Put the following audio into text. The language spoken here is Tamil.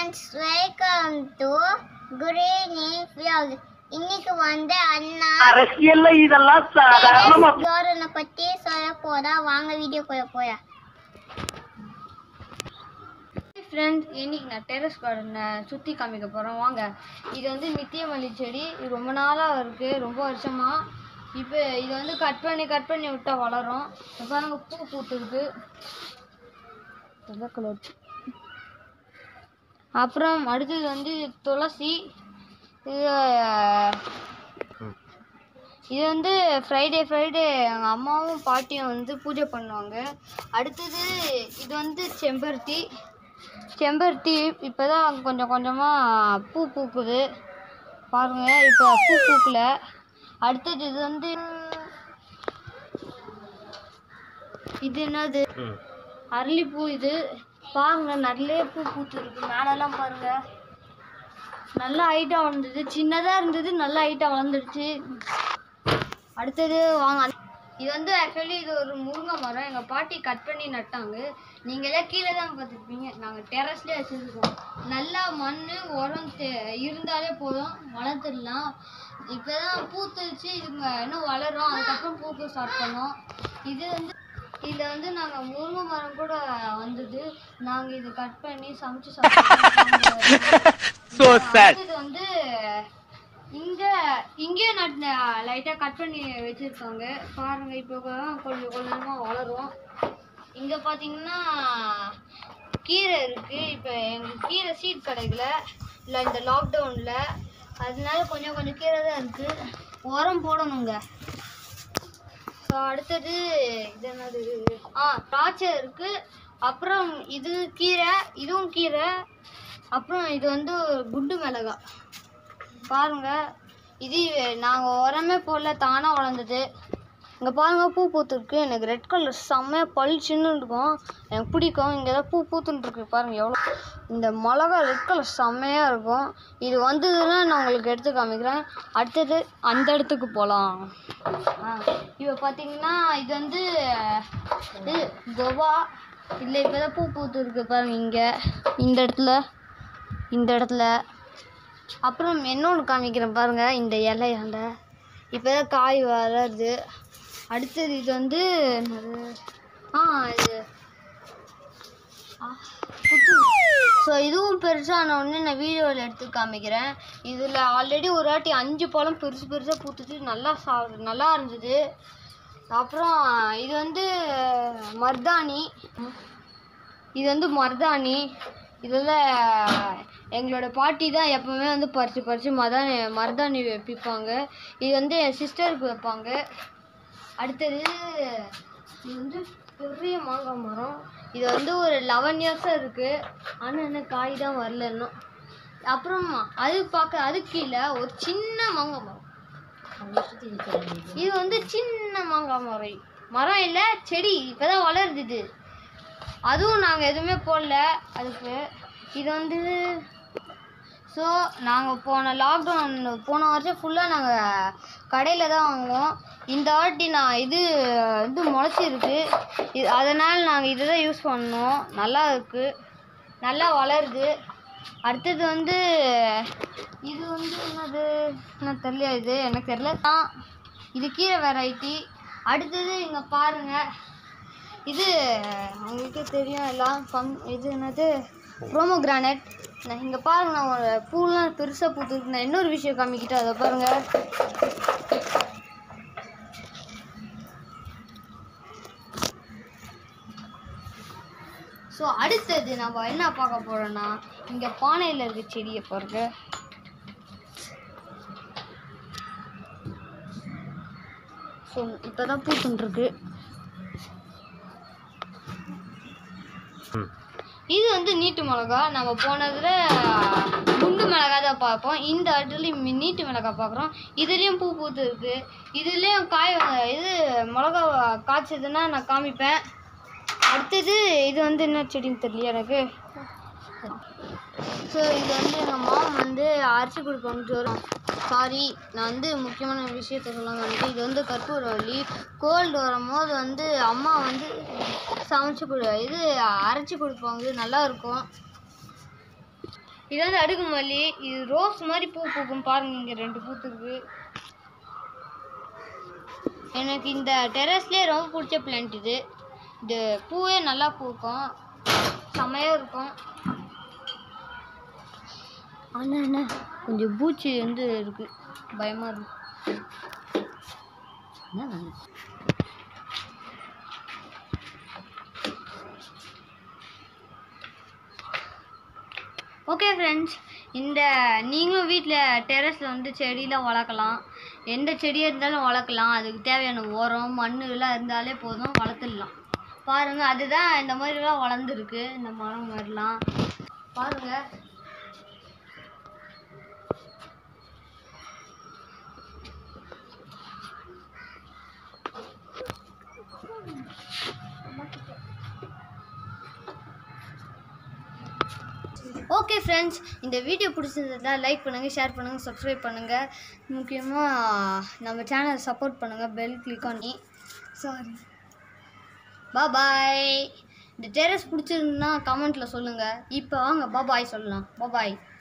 ஃப்ரெண்ட்ஸ் வெல்கம் டு குரேனி vlog இன்னைக்கு வந்து அண்ணா அரசியல்ல இதெல்லாம் சாதாரணமா கார்டனை பத்தி சொல்ல போதா வாங்க வீடியோக்குள்ள போயா ஃப்ரெண்ட்ஸ் இன்னைக்கு நான் டெரஸ் கார்டனை சுற்றி காமிக்க போகிறோம் வாங்க இது வந்து நித்தியமல்லி செடி இது ரொம்ப நாளாக இருக்குது ரொம்ப வருஷமாக இப்போ இது வந்து கட் பண்ணி கட் பண்ணி விட்டால் வளரும் இப்ப பாருங்க பூ பூத்துருக்கு வெள்ளை கலர் அப்புறம் அடுத்தது வந்து துளசி இது இது வந்து ஃப்ரைடே ஃப்ரைடே எங்கள் அம்மாவும் பாட்டியும் வந்து பூஜை பண்ணுவாங்க அடுத்தது இது வந்து செம்பருத்தி செம்பருத்தி இப்போ தான் கொஞ்சம் கொஞ்சமாக பூ பூக்குது பாருங்க இப்போ பூ பூக்கல அடுத்தது இது வந்து இது என்னது அரளிப்பூ இது பாருங்க நிறைய பூ பூத்துருக்கு மேலெல்லாம் பாருங்க நல்ல ஹைட்டாக வளர்ந்தது சின்னதாக இருந்தது நல்ல ஹைட்டாக வளர்ந்துடுச்சு அடுத்தது வாங்க இது வந்து ஆக்சுவலி இது ஒரு முருங்கை மரம் எங்கள் பாட்டி கட் பண்ணி நட்டாங்க நீங்களே கீழே தான் பார்த்துருப்பீங்க நாங்கள் டெரஸ்லேயே வச்சுருக்கோம் நல்லா மண் உரம் தே- இருந்தாலே போதும் வளர்த்துடலாம் இப்போ தான் பூத்துருச்சு இதுங்க இன்னும் வளரும் அதுக்கப்புறம் பூக்க ஸ்டார்ட் பண்ணோம் இது வந்து இதில் வந்து நாங்கள் முருங்கை மரம் கூட வந்தது நாங்கள் இது கட் பண்ணி சமைச்சு சாப்பிட்டோம் இது வந்து இங்க இங்கே நட் லைட்டா கட் பண்ணி வச்சிருக்காங்க பாருங்க இப்போ தான் கொஞ்சம் கொஞ்சமா வளரும் இங்க பாத்தீங்கன்னா கீரை இருக்கு இப்போ எங்களுக்கு கீரை சீட் கிடைக்கல இல்லை இந்த லாக்டவுன்ல அதனால கொஞ்சம் கொஞ்சம் கீரை தான் இருக்கு உரம் போடணுங்க ஸோ அடுத்தது இது என்னது ஆ திராட்சை இருக்கு அப்புறம் இது கீரை இதுவும் கீரை அப்புறம் இது வந்து குண்டு மிளகா பாருங்க இது நாங்கள் உரமே போடல தானாக வளர்ந்தது இங்கே பாருங்க பூ பூத்துருக்கு எனக்கு ரெட் கலர் செம்மையாக பளிச்சுன்னு இருக்கும் எனக்கு பிடிக்கும் இங்கே தான் பூ பூத்துன்னு இருக்கு பாருங்க எவ்வளோ இந்த மிளகா ரெட் கலர் செம்மையாக இருக்கும் இது வந்ததுன்னா நான் உங்களுக்கு எடுத்து காமிக்கிறேன் அடுத்தது அந்த இடத்துக்கு போகலாம் ஆ இப்போ பார்த்தீங்கன்னா இது வந்து இது கோவா இல்லை இப்போ தான் பூ பூத்துருக்கு பாருங்க இங்கே இந்த இடத்துல இந்த இடத்துல அப்புறம் இன்னொன்று காமிக்கிறேன் பாருங்க இந்த இலையாண்ட இப்போ தான் காய் வளருது அடுத்தது இது வந்து என்னது ஆ இது ஸோ இதுவும் பெருசான உடனே நான் வீடியோவில் எடுத்து காமிக்கிறேன் இதில் ஆல்ரெடி ஒரு வாட்டி அஞ்சு பழம் பெருசு பெருசாக பூத்துட்டு நல்லா சா நல்லா இருந்தது அப்புறம் இது வந்து மர்தாணி இது வந்து மருதாணி இதில் எங்களோட பாட்டி தான் எப்பவுமே வந்து பறித்து பறித்து மதானி மருதாணி வைப்பாங்க இது வந்து என் சிஸ்டருக்கு வைப்பாங்க அடுத்தது இது வந்து பெரிய மாங்காய் மரம் இது வந்து ஒரு லெவன் இயர்ஸாக இருக்குது ஆனால் என்ன காய் தான் வரல இன்னும் அப்புறம் அது பார்க்க அது கீழே ஒரு சின்ன மாங்காய் மரம் இது வந்து சின்ன மாங்காய் மரம் மரம் இல்லை செடி இப்போதான் வளருது இது அதுவும் நாங்கள் எதுவுமே போடல அதுக்கு இது வந்து ஸோ நாங்கள் போன லாக்டவுன் போன வருஷம் ஃபுல்லாக நாங்கள் கடையில் தான் வாங்குவோம் இந்த வாட்டி நான் இது இது முளைச்சிருக்கு இது அதனால் நாங்கள் இதை தான் யூஸ் பண்ணோம் நல்லா இருக்குது நல்லா வளருது அடுத்தது வந்து இது வந்து என்னது என்ன தெரியல இது எனக்கு தெரியல ஆ இது கீரை வெரைட்டி அடுத்தது இங்கே பாருங்கள் இது உங்களுக்கு தெரியும் எல்லாம் ஃபங் இது என்னது ப்ரோமோ கிரானைட் நான் இங்கே பாருங்க நான் ஒரு பூலாம் பெருசாக பூத்துருக்கு நான் இன்னொரு விஷயம் காமிக்கிட்டேன் அதை பாருங்க ஸோ அடுத்தது நம்ம என்ன பார்க்க போறோம்னா இங்கே பானையில் இருக்க செடியை பாருங்க ஸோ இப்போ தான் பூத்துன்ட்ருக்கு இது வந்து நீட்டு மிளகா நம்ம போனதுல குண்டு மிளகா தான் பார்ப்போம் இந்த இடத்துலையும் நீட்டு மிளகா பார்க்குறோம் இதுலேயும் பூ பூத்து இருக்கு இதுலேயும் காய் வ- இது மிளகா காய்ச்சதுன்னா நான் காமிப்பேன் அடுத்தது இது வந்து என்ன செடின்னு தெரியல எனக்கு ஸோ இது வந்து எங்கள் மாம் வந்து அரைச்சி கொடுப்பாங்க வரும் சாரி நான் வந்து முக்கியமான விஷயத்த சொல்லலாம் வந்துட்டு இது வந்து கற்பூரவள்ளி கோல்டு வரும்போது வந்து அம்மா வந்து சமைச்சு கொடு இது அரைச்சி கொடுப்பாங்க நல்லா இருக்கும் இது வந்து அடுக்கு மல்லி இது ரோஸ் மாதிரி பூ பூக்கும் பாருங்க இங்க ரெண்டு பூத்துருக்கு எனக்கு இந்த டெரஸ்லேயே ரொம்ப பிடிச்ச பிளான்ட் இது இது பூவே நல்லா பூக்கும் செமையாக இருக்கும் அண்ணா அண்ணா கொஞ்சம் பூச்சி வந்து இருக்கு பயமாக இருக்கு என்ன ஓகே ஃப்ரெண்ட்ஸ் இந்த நீங்களும் வீட்டில் டெரஸில் வந்து செடியெலாம் வளர்க்கலாம் எந்த செடியாக இருந்தாலும் வளர்க்கலாம் அதுக்கு தேவையான உரம் மண் எல்லாம் இருந்தாலே போதும் வளர்த்துடலாம் பாருங்கள் அதுதான் இந்த மாதிரிலாம் வளர்ந்துருக்கு இந்த மரம் மாதிரிலாம் பாருங்கள் ஓகே ஃப்ரெண்ட்ஸ் இந்த வீடியோ பிடிச்சிருந்ததா லைக் பண்ணுங்கள் ஷேர் பண்ணுங்கள் சப்ஸ்கிரைப் பண்ணுங்கள் முக்கியமாக நம்ம சேனலை சப்போர்ட் பண்ணுங்கள் பெல் கிளிக் பண்ணி சாரி பாய் இந்த டெரஸ் பிடிச்சிருந்தா கமெண்ட்டில் சொல்லுங்கள் இப்போ வாங்க பாபாய் சொல்லலாம் பாபாய்